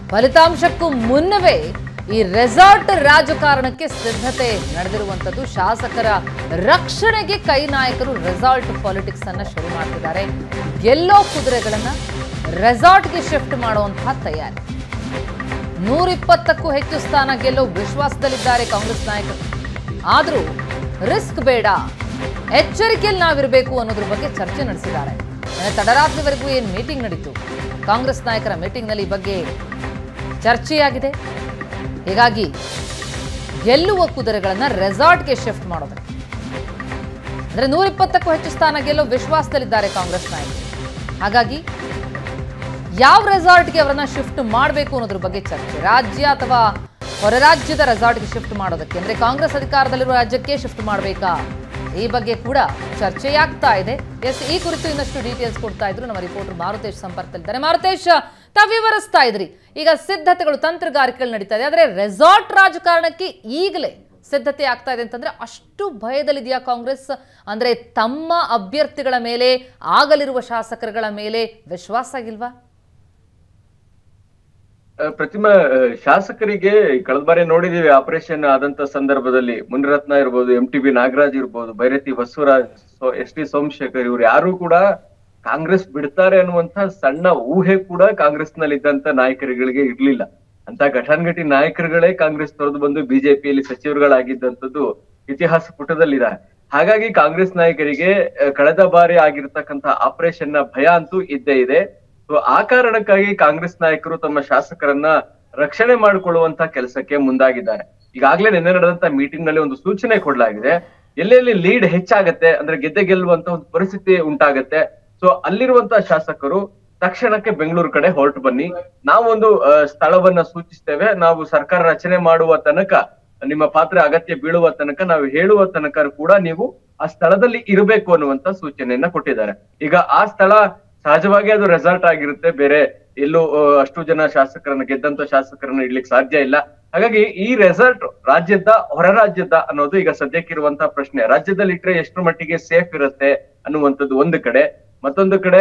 ಫಲಿತಾಂಶಕ್ಕೂ ಮುನ್ನವೇ ಈ ರೆಸಾರ್ಟ್ ರಾಜಕಾರಣಕ್ಕೆ ಸಿದ್ಧತೆ ನಡೆದಿರುವಂಥದ್ದು ಶಾಸಕರ ರಕ್ಷಣೆಗೆ ಕೈ ನಾಯಕರು ರೆಸಾರ್ಟ್ ಪಾಲಿಟಿಕ್ಸ್ ಅನ್ನ ಶುರು ಮಾಡ್ತಿದ್ದಾರೆ ಗೆಲ್ಲೋ ಕುದುರೆಗಳನ್ನ ರೆಸಾರ್ಟ್ಗೆ ಶಿಫ್ಟ್ ಮಾಡುವಂತಹ ತಯಾರಿ ನೂರಿಪ್ಪತ್ತಕ್ಕೂ ಹೆಚ್ಚು ಸ್ಥಾನ ಗೆಲ್ಲೋ ವಿಶ್ವಾಸದಲ್ಲಿದ್ದಾರೆ ಕಾಂಗ್ರೆಸ್ ನಾಯಕರು ಆದರೂ ರಿಸ್ಕ್ ಬೇಡ ಎಚ್ಚರಿಕೆಯಲ್ಲಿ ನಾವಿರಬೇಕು ಅನ್ನೋದ್ರ ಬಗ್ಗೆ ಚರ್ಚೆ ನಡೆಸಿದ್ದಾರೆ ನಿನ್ನೆ ತಡರಾತ್ರಿವರೆಗೂ ಏನು ಮೀಟಿಂಗ್ ನಡೀತು ಕಾಂಗ್ರೆಸ್ ನಾಯಕರ ಮೀಟಿಂಗ್ನಲ್ಲಿ ಈ ಬಗ್ಗೆ ಚರ್ಚೆಯಾಗಿದೆ ಹೀಗಾಗಿ ಗೆಲ್ಲುವ ಕುದುರೆಗಳನ್ನ ರೆಸಾರ್ಟ್ಗೆ ಶಿಫ್ಟ್ ಮಾಡೋದಕ್ಕೆ ಅಂದ್ರೆ ನೂರಿಪ್ಪತ್ತಕ್ಕೂ ಹೆಚ್ಚು ಸ್ಥಾನ ಗೆಲ್ಲೋ ವಿಶ್ವಾಸದಲ್ಲಿದ್ದಾರೆ ಕಾಂಗ್ರೆಸ್ ನಾಯಕರು ಹಾಗಾಗಿ ಯಾವ ರೆಸಾರ್ಟ್ಗೆ ಅವರನ್ನ ಶಿಫ್ಟ್ ಮಾಡಬೇಕು ಅನ್ನೋದ್ರ ಬಗ್ಗೆ ಚರ್ಚೆ ರಾಜ್ಯ ಅಥವಾ ಹೊರ ರಾಜ್ಯದ ರೆಸಾರ್ಟ್ಗೆ ಶಿಫ್ಟ್ ಮಾಡೋದಕ್ಕೆ ಅಂದ್ರೆ ಕಾಂಗ್ರೆಸ್ ಅಧಿಕಾರದಲ್ಲಿರುವ ರಾಜ್ಯಕ್ಕೆ ಶಿಫ್ಟ್ ಮಾಡಬೇಕಾ ಈ ಬಗ್ಗೆ ಕೂಡ ಚರ್ಚೆಯಾಗ್ತಾ ಇದೆ ಎಸ್ ಈ ಕುರಿತು ಇನ್ನಷ್ಟು ಡೀಟೇಲ್ಸ್ ಕೊಡ್ತಾ ಇದ್ರು ನಮ್ಮ ರಿಪೋರ್ಟರ್ ಮಾರುತೇಶ್ ಸಂಪರ್ಕದಲ್ಲಿದ್ದಾರೆ ಮಾರುತೇಶ್ ತಾವು ವಿವರಿಸ್ತಾ ಇದ್ರಿ ಈಗ ಸಿದ್ಧತೆಗಳು ತಂತ್ರಗಾರಿಕೆಗಳು ನಡೀತಾ ಇದೆ ಆದ್ರೆ ರೆಸಾರ್ಟ್ ರಾಜಕಾರಣಕ್ಕೆ ಈಗಲೇ ಸಿದ್ಧತೆ ಆಗ್ತಾ ಇದೆ ಅಂತಂದ್ರೆ ಅಷ್ಟು ಭಯದಲ್ಲಿದೆಯಾ ಕಾಂಗ್ರೆಸ್ ಅಂದ್ರೆ ತಮ್ಮ ಅಭ್ಯರ್ಥಿಗಳ ಮೇಲೆ ಆಗಲಿರುವ ಶಾಸಕರುಗಳ ಮೇಲೆ ವಿಶ್ವಾಸ ಆಗಿಲ್ವಾ ಆ, ಪ್ರತಿಮಾ ಆ, ಶಾಸಕರಿಗೆ ಕಳೆದ ಬಾರಿ ನೋಡಿದೀವಿ ಆಪರೇಷನ್ ಆದಂತ ಸಂದರ್ಭದಲ್ಲಿ ಮುನಿರತ್ನ ಇರ್ಬೋದು ಎಂ ಟಿ ಬಿ ನಾಗರಾಜ್ ಇರ್ಬೋದು ಬೈರತಿ ಬಸವರಾಜ್ ಎಸ್ ಟಿ ಸೋಮಶೇಖರ್ ಇವ್ರು ಯಾರು ಕೂಡ ಕಾಂಗ್ರೆಸ್ ಬಿಡ್ತಾರೆ ಅನ್ನುವಂತ ಸಣ್ಣ ಊಹೆ ಕೂಡ ಕಾಂಗ್ರೆಸ್ ನಲ್ಲಿ ಇದ್ದಂತ ನಾಯಕರುಗಳಿಗೆ ಇರ್ಲಿಲ್ಲ ಅಂತ ಘಟಾನ್ಘಟಿ ನಾಯಕರುಗಳೇ ಕಾಂಗ್ರೆಸ್ ತೊರೆದು ಬಂದು ಬಿಜೆಪಿಯಲ್ಲಿ ಸಚಿವರುಗಳಾಗಿದ್ದಂಥದ್ದು ಇತಿಹಾಸ ಪುಟದಲ್ಲಿದೆ ಹಾಗಾಗಿ ಕಾಂಗ್ರೆಸ್ ನಾಯಕರಿಗೆ ಆ, ಕಳೆದ ಬಾರಿ ಆಗಿರ್ತಕ್ಕಂತ ಆಪರೇಷನ್ ನ ಭಯ ಅಂತೂ ಇದ್ದೇ ಇದೆ ಸೊ ಆ ಕಾರಣಕ್ಕಾಗಿ ಕಾಂಗ್ರೆಸ್ ನಾಯಕರು ತಮ್ಮ ಶಾಸಕರನ್ನ ರಕ್ಷಣೆ ಮಾಡಿಕೊಳ್ಳುವಂತ ಕೆಲಸಕ್ಕೆ ಮುಂದಾಗಿದ್ದಾರೆ ಈಗಾಗಲೇ ನಿನ್ನೆ ನಡೆದಂತ ಮೀಟಿಂಗ್ ನಲ್ಲಿ ಒಂದು ಸೂಚನೆ ಕೊಡಲಾಗಿದೆ ಎಲ್ಲೆಲ್ಲಿ ಲೀಡ್ ಹೆಚ್ಚಾಗತ್ತೆ ಅಂದ್ರೆ ಗೆದ್ದೆ ಗೆಲ್ಲುವಂತ ಒಂದು ಪರಿಸ್ಥಿತಿ ಉಂಟಾಗತ್ತೆ ಸೊ ಅಲ್ಲಿರುವಂತ ಶಾಸಕರು ತಕ್ಷಣಕ್ಕೆ ಬೆಂಗಳೂರು ಕಡೆ ಹೊರಟು ಬನ್ನಿ ನಾವೊಂದು ಆ, ಸ್ಥಳವನ್ನ ಸೂಚಿಸ್ತೇವೆ ನಾವು ಸರ್ಕಾರ ರಚನೆ ಮಾಡುವ ತನಕ ನಿಮ್ಮ ಪಾತ್ರ ಅಗತ್ಯ ಬೀಳುವ ತನಕ ನಾವು ಹೇಳುವ ತನಕ ಕೂಡ ನೀವು ಆ ಸ್ಥಳದಲ್ಲಿ ಇರಬೇಕು ಅನ್ನುವಂತ ಸೂಚನೆಯನ್ನ ಕೊಟ್ಟಿದ್ದಾರೆ ಈಗ ಆ ಸ್ಥಳ ಸಹಜವಾಗಿ ಅದು ರೆಸಾರ್ಟ್ ಆಗಿರುತ್ತೆ ಬೇರೆ ಎಲ್ಲೂ ಆ, ಅಷ್ಟು ಜನ ಶಾಸಕರನ್ನ ಗೆದ್ದಂತ ಶಾಸಕರನ್ನ ಇಡ್ಲಿಕ್ಕೆ ಸಾಧ್ಯ ಇಲ್ಲ ಹಾಗಾಗಿ ಈ ರೆಸಾರ್ಟ್ ರಾಜ್ಯದ ಹೊರ ರಾಜ್ಯದ ಅನ್ನೋದು ಈಗ ಸದ್ಯಕ್ಕಿರುವಂತ ಪ್ರಶ್ನೆ ರಾಜ್ಯದಲ್ಲಿ ಇಟ್ರೆ ಎಷ್ಟು ಮಟ್ಟಿಗೆ ಸೇಫ್ ಇರುತ್ತೆ ಅನ್ನುವಂಥದ್ದು ಒಂದು ಕಡೆ ಮತ್ತೊಂದು ಕಡೆ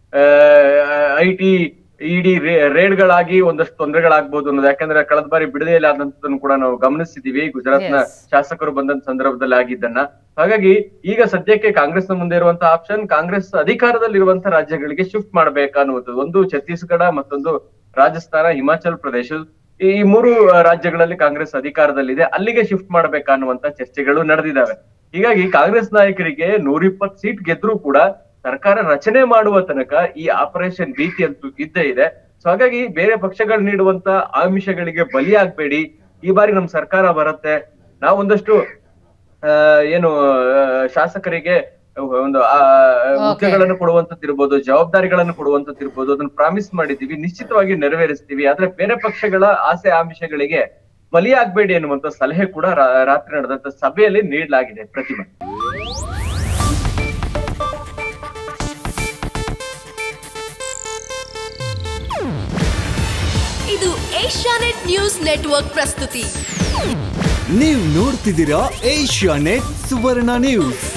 ಐ ಟಿ ಇಡಿ ರೇಡ್ಗಳಾಗಿ ಒಂದಷ್ಟು ತೊಂದರೆಗಳಾಗ್ಬೋದು ಅನ್ನೋದು ಯಾಕಂದ್ರೆ ಕಳೆದ ಬಾರಿ ಬಿಡದೆಯಲ್ಲಿ ಆದಂತದನ್ನು ಕೂಡ ನಾವು ಗಮನಿಸಿದೀವಿ ಗುಜರಾತ್ನ Yes. ಶಾಸಕರು ಬಂದಂತ ಸಂದರ್ಭದಲ್ಲಿ ಆಗಿದ್ದನ್ನ ಹಾಗಾಗಿ ಈಗ ಸದ್ಯಕ್ಕೆ ಕಾಂಗ್ರೆಸ್ ನ ಮುಂದೆ ಇರುವಂತಹ ಆಪ್ಷನ್ ಕಾಂಗ್ರೆಸ್ ಅಧಿಕಾರದಲ್ಲಿರುವಂತಹ ರಾಜ್ಯಗಳಿಗೆ ಶಿಫ್ಟ್ ಮಾಡ್ಬೇಕಾ ಅನ್ನುವಂಥದ್ದು ಒಂದು ಛತ್ತೀಸ್ಗಢ ಮತ್ತೊಂದು ರಾಜಸ್ಥಾನ ಹಿಮಾಚಲ್ ಪ್ರದೇಶ ಈ ಈ ಮೂರು ಆ, ರಾಜ್ಯಗಳಲ್ಲಿ ಕಾಂಗ್ರೆಸ್ ಅಧಿಕಾರದಲ್ಲಿದೆ ಅಲ್ಲಿಗೆ ಶಿಫ್ಟ್ ಮಾಡ್ಬೇಕಾ ಅನ್ನುವಂತ ಚರ್ಚೆಗಳು ನಡೆದಿದ್ದಾವೆ ಹೀಗಾಗಿ ಕಾಂಗ್ರೆಸ್ ನಾಯಕರಿಗೆ ನೂರಿಪ್ಪತ್ತು ಸೀಟ್ ಗೆದ್ರೂ ಕೂಡ ಸರ್ಕಾರ ರಚನೆ ಮಾಡುವ ತನಕ ಈ ಆಪರೇಷನ್ ಭೀತಿ ಅಂತೂ ಇದ್ದೇ ಇದೆ ಸೊ ಹಾಗಾಗಿ ಬೇರೆ ಪಕ್ಷಗಳು ನೀಡುವಂತ ಆಮಿಷಗಳಿಗೆ ಬಲಿಯಾಗ್ಬೇಡಿ ಈ ಬಾರಿ ನಮ್ ಸರ್ಕಾರ ಬರುತ್ತೆ ನಾವು ಒಂದಷ್ಟು ಆ, ಏನು ಆ, ಶಾಸಕರಿಗೆ ಒಂದು ಆ, ಹುದ್ದೆಗಳನ್ನು ಕೊಡುವಂತದ್ದಿರ್ಬೋದು ಜವಾಬ್ದಾರಿಗಳನ್ನು ಕೊಡುವಂತದ್ದಿರ್ಬೋದು ಅದನ್ನ ಪ್ರಾಮಿಸ್ ಮಾಡಿದೀವಿ ನಿಶ್ಚಿತವಾಗಿ ನೆರವೇರಿಸ್ತೀವಿ ಆದ್ರೆ ಬೇರೆ ಪಕ್ಷಗಳ ಆಸೆ ಆಮಿಷಗಳಿಗೆ ಬಲಿಯಾಗ್ಬೇಡಿ ಅನ್ನುವಂತ ಸಲಹೆ ಕೂಡ ರಾ- ರಾತ್ರಿ ನಡೆದಂತ ಸಭೆಯಲ್ಲಿ ನೀಡಲಾಗಿದೆ ಪ್ರತಿಮಾ ಇದು ಏಷ್ಯಾನೆಟ್ ನ್ಯೂಸ್ ನೆಟ್ವರ್ಕ್ ಪ್ರಸ್ತುತಿ ನೀವು ನೋಡ್ತಿದ್ದೀರಾ ಏಷ್ಯಾ ನೆಟ್ ಸುವರ್ಣ ನ್ಯೂಸ್